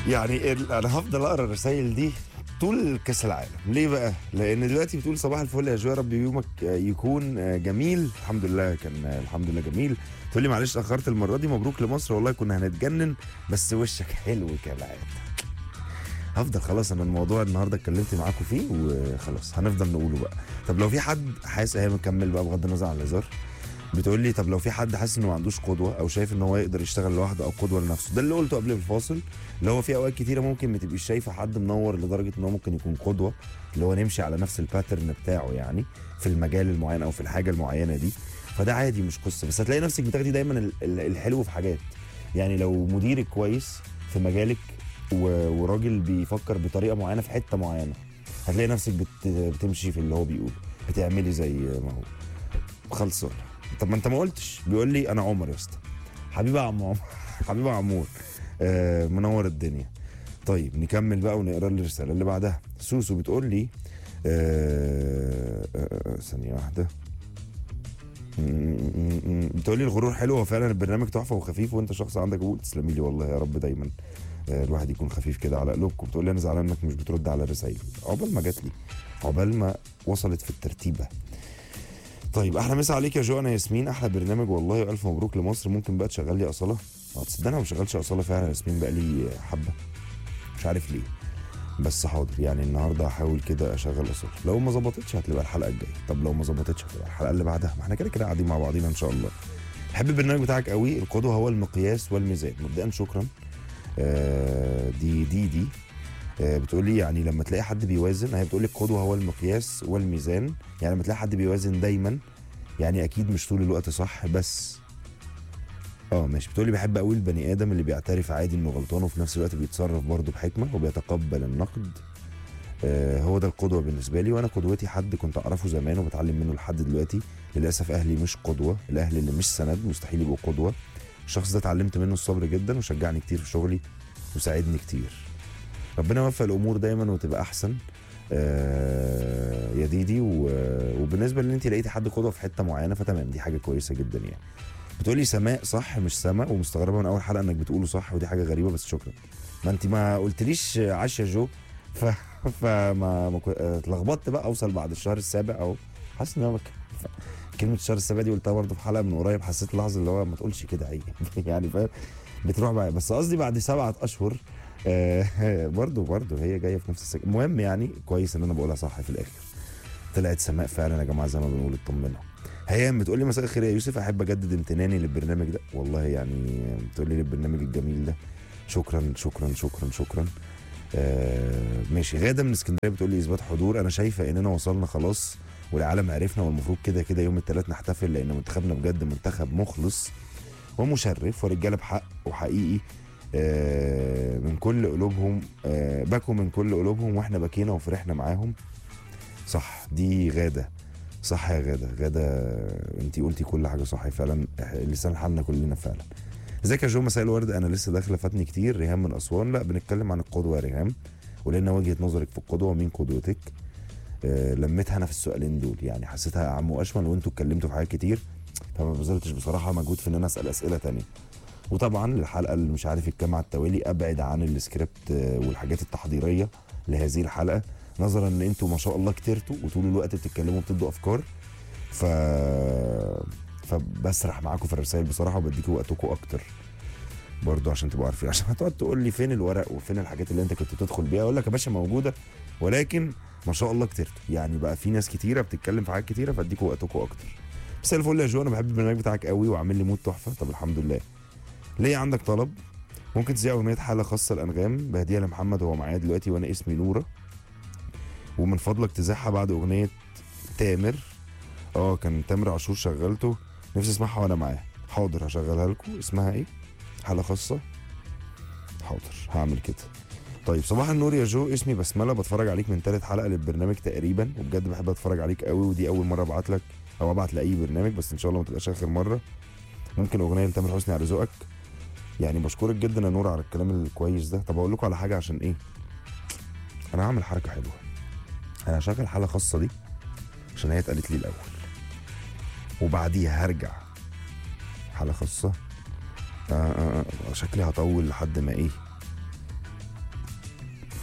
يعني ال- انا هفضل اقرا الرسائل دي طول كاس العالم ليه بقى لان دلوقتي بتقول صباح الفل يا جو يا رب يومك يكون جميل الحمد لله كان الحمد لله جميل تقول لي معلش اخرت المره دي مبروك لمصر والله كنا هنتجنن بس وشك حلو كالعاده هفضل خلاص انا الموضوع النهارده اتكلمت معاكم فيه وخلاص هنفضل نقوله بقى طب لو في حد حاسس هي مكمل بقى بغض النظر عن الهزار بتقول لي طب لو في حد حاسس انه ما عندوش قدوه او شايف ان هو يقدر يشتغل لوحده او قدوه لنفسه ده اللي قلته قبل الفاصل اللي هو في اوقات كتيره ممكن ما تبقيش شايفه حد منور لدرجه ان هو ممكن يكون قدوه اللي هو نمشي على نفس الباترن بتاعه يعني في المجال المعين او في الحاجه المعينه دي فده عادي مش قصه بس هتلاقي نفسك بتاخدي دايما ال- ال- الحلو في حاجات يعني لو مديرك كويس في مجالك و- وراجل بيفكر بطريقه معينه في حته معينه هتلاقي نفسك بت... بتمشي في اللي هو بيقوله بتعملي زي ما هو خلصان طب ما انت ما قلتش بيقول لي انا عمر يا اسطى حبيبي يا عم عمر حبيبي يا عمور آه منور الدنيا طيب نكمل بقى ونقرا الرساله اللي بعدها سوسو بتقول لي آه آه آه، ثانيه واحده م- م- م- بتقول لي الغرور حلو هو فعلا البرنامج تحفه وخفيف وانت شخص عندك قبول تسلمي لي والله يا رب دايما آه، الواحد يكون خفيف كده على قلوبكم بتقول لي انا زعلان انك مش بترد على الرسائل عقبال ما جات لي عقبال ما وصلت في الترتيبه طيب احلى مسا عليك يا جو انا ياسمين احلى برنامج والله والف مبروك لمصر ممكن بقى تشغل لي اصاله اه تصدق انا ما بشغلش اصاله فعلا يا ياسمين بقى لي حبه مش عارف ليه بس حاضر يعني النهارده هحاول كده اشغل اصاله لو ما ظبطتش هتبقى الحلقه الجايه طب لو ما ظبطتش هتبقى الحلقه اللي بعدها ما احنا كده كده قاعدين مع بعضينا ان شاء الله بحب البرنامج بتاعك قوي القدوه هو المقياس والميزان مبدئيا شكرا آه دي دي دي آه، بتقول لي يعني لما تلاقي حد بيوازن هي بتقول لي القدوه هو المقياس والميزان يعني لما تلاقي حد بيوازن دايما يعني اكيد مش طول الوقت صح بس اه ماشي بتقول لي بحب قوي البني ادم اللي بيعترف عادي انه غلطان وفي نفس الوقت بيتصرف برضه بحكمه وبيتقبل النقد آه هو ده القدوه بالنسبه لي وانا قدوتي حد كنت اعرفه زمان وبتعلم منه لحد دلوقتي للاسف اهلي مش قدوه الاهل اللي مش سند مستحيل يبقوا قدوه الشخص ده اتعلمت منه الصبر جدا وشجعني كتير في شغلي وساعدني كتير ربنا يوفق الامور دايما وتبقى احسن آه يا ديدي و- وبالنسبه ان انت لقيتي حد قدوه في حته معينه فتمام دي حاجه كويسه جدا يعني بتقولي سماء صح مش سما ومستغربه من اول حلقه انك بتقوله صح ودي حاجه غريبه بس شكرا ما انت ما قلتليش عاش يا جو ف فما ما كو- آه، اتلخبطت بقى اوصل بعد الشهر السابع او حاسس ان هو مك- ف- كلمه الشهر السابع دي قلتها برضه في حلقه من قريب حسيت لحظه اللي هو ما تقولش كده عيب يعني فاهم بتروح بقى بس قصدي بعد سبعة اشهر آه، برضه برضه هي جايه في نفس السكه المهم يعني كويس ان انا بقولها صح في الاخر طلعت سماء فعلا يا جماعه زي ما بنقول اطمنوا هيام بتقول لي مساء الخير يا يوسف احب اجدد امتناني للبرنامج ده والله يعني بتقول لي للبرنامج الجميل ده شكرا شكرا شكرا شكرا آه ماشي غاده من اسكندريه بتقول لي اثبات حضور انا شايفه اننا وصلنا خلاص والعالم عرفنا والمفروض كده كده يوم الثلاث نحتفل لان منتخبنا بجد منتخب مخلص ومشرف ورجاله بحق وحقيقي آه، من كل قلوبهم آه، بكوا من كل قلوبهم واحنا بكينا وفرحنا معاهم صح دي غاده صح يا غاده غاده انت قلتي كل حاجه صح فعلا لسان حالنا كلنا فعلا ازيك يا جو مساء الورد انا لسه داخله فاتني كتير ريهام من اسوان لا بنتكلم عن القدوه يا ريهام ولنا وجهه نظرك في القدوه ومين قدوتك آه، لميتها انا في السؤالين دول يعني حسيتها اعم واشمل وانتوا اتكلمتوا في حاجات كتير فما بذلتش بصراحه مجهود في ان انا اسال اسئله تانية وطبعا الحلقه اللي مش عارف الكام على التوالي ابعد عن السكريبت آه، والحاجات التحضيريه لهذه الحلقه نظرا ان انتوا ما شاء الله كترتوا وطول الوقت بتتكلموا وبتدوا افكار ف فبسرح معاكم في الرسائل بصراحه وبديكوا وقتكم اكتر برضه عشان تبقوا عارفين عشان هتقعد تقول لي فين الورق وفين الحاجات اللي انت كنت تدخل بيها اقول لك يا باشا موجوده ولكن ما شاء الله كترتوا يعني بقى في ناس كتيره بتتكلم في حاجات كتيره فاديكوا وقتكم اكتر مساء الفل يا جو انا بحب البرنامج بتاعك قوي وعامل لي مود تحفه طب الحمد لله ليه عندك طلب ممكن تذيع اغنيه حاله خاصه الانغام بهديه لمحمد وهو معايا دلوقتي وانا اسمي نوره ومن فضلك تذيعها بعد اغنيه تامر اه كان تامر عاشور شغلته نفسي اسمعها وانا معاه حاضر هشغلها لكم اسمها ايه حاله خاصه حاضر هعمل كده طيب صباح النور يا جو اسمي بسمله بتفرج عليك من ثالث حلقه للبرنامج تقريبا وبجد بحب اتفرج عليك قوي ودي اول مره ابعت لك او ابعت لاي برنامج بس ان شاء الله ما تبقاش اخر مره ممكن اغنيه لتامر حسني على ذوقك يعني بشكرك جدا يا نور على الكلام الكويس ده طب اقول لكم على حاجه عشان ايه انا هعمل حركه حلوه انا هشغل حاله خاصه دي عشان هي اتقالت لي الاول وبعديها هرجع حاله خاصه آه آه آه شكلي هطول لحد ما ايه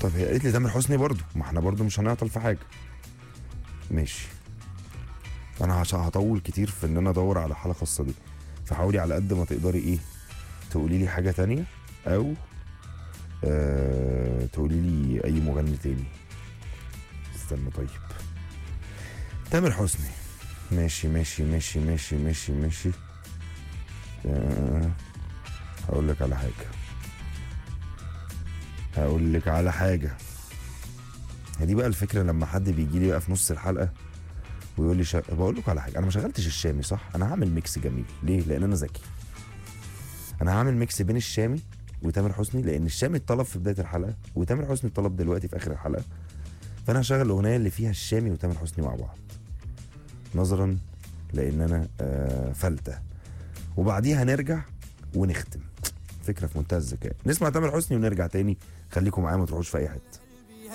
طب هي قالت لي تامر حسني برضو ما احنا برضو مش هنعطل في حاجه ماشي انا عشان هطول كتير في ان انا ادور على حاله خاصه دي فحاولي على قد ما تقدري ايه تقولي لي حاجه تانية او آه تقولي لي اي مغني تاني استنى طيب تامر حسني ماشي ماشي ماشي ماشي ماشي ماشي آه هقول لك على حاجه هقول لك على حاجه هي دي بقى الفكره لما حد بيجي لي بقى في نص الحلقه ويقول لي شا... بقول لكم على حاجه انا ما شغلتش الشامي صح انا هعمل ميكس جميل ليه لان انا ذكي انا هعمل ميكس بين الشامي وتامر حسني لان الشامي اتطلب في بدايه الحلقه وتامر حسني اتطلب دلوقتي في اخر الحلقه فانا هشغل الاغنيه اللي فيها الشامي وتامر حسني مع بعض نظرا لان انا آه فلته وبعديها نرجع ونختم فكره في منتهى الذكاء نسمع تامر حسني ونرجع تاني خليكم معايا ما تروحوش في اي حته